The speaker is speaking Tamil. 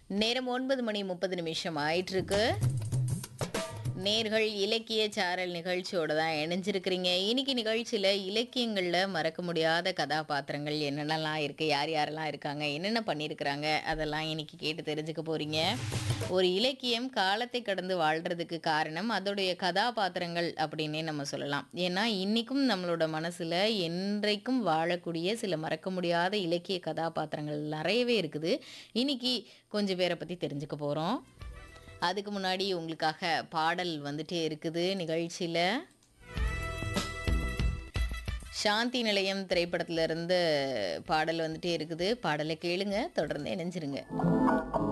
நேரம் ஒன்பது மணி முப்பது நிமிஷம் ஆயிட்டிருக்கு நேர்கள் இலக்கிய சாரல் நிகழ்ச்சியோட தான் இணைஞ்சிருக்கிறீங்க இன்னைக்கு நிகழ்ச்சியில் இலக்கியங்களில் மறக்க முடியாத கதாபாத்திரங்கள் என்னென்னலாம் இருக்குது யார் யாரெல்லாம் இருக்காங்க என்னென்ன பண்ணியிருக்கிறாங்க அதெல்லாம் இன்னைக்கு கேட்டு தெரிஞ்சுக்க போகிறீங்க ஒரு இலக்கியம் காலத்தை கடந்து வாழ்கிறதுக்கு காரணம் அதோடைய கதாபாத்திரங்கள் அப்படின்னே நம்ம சொல்லலாம் ஏன்னா இன்றைக்கும் நம்மளோட மனசில் என்றைக்கும் வாழக்கூடிய சில மறக்க முடியாத இலக்கிய கதாபாத்திரங்கள் நிறையவே இருக்குது இன்னைக்கு கொஞ்சம் பேரை பற்றி தெரிஞ்சுக்க போகிறோம் அதுக்கு முன்னாடி உங்களுக்காக பாடல் வந்துட்டே இருக்குது நிகழ்ச்சியில் சாந்தி நிலையம் திரைப்படத்துல இருந்து பாடல் வந்துட்டே இருக்குது பாடலை கேளுங்க தொடர்ந்து இணைஞ்சிருங்க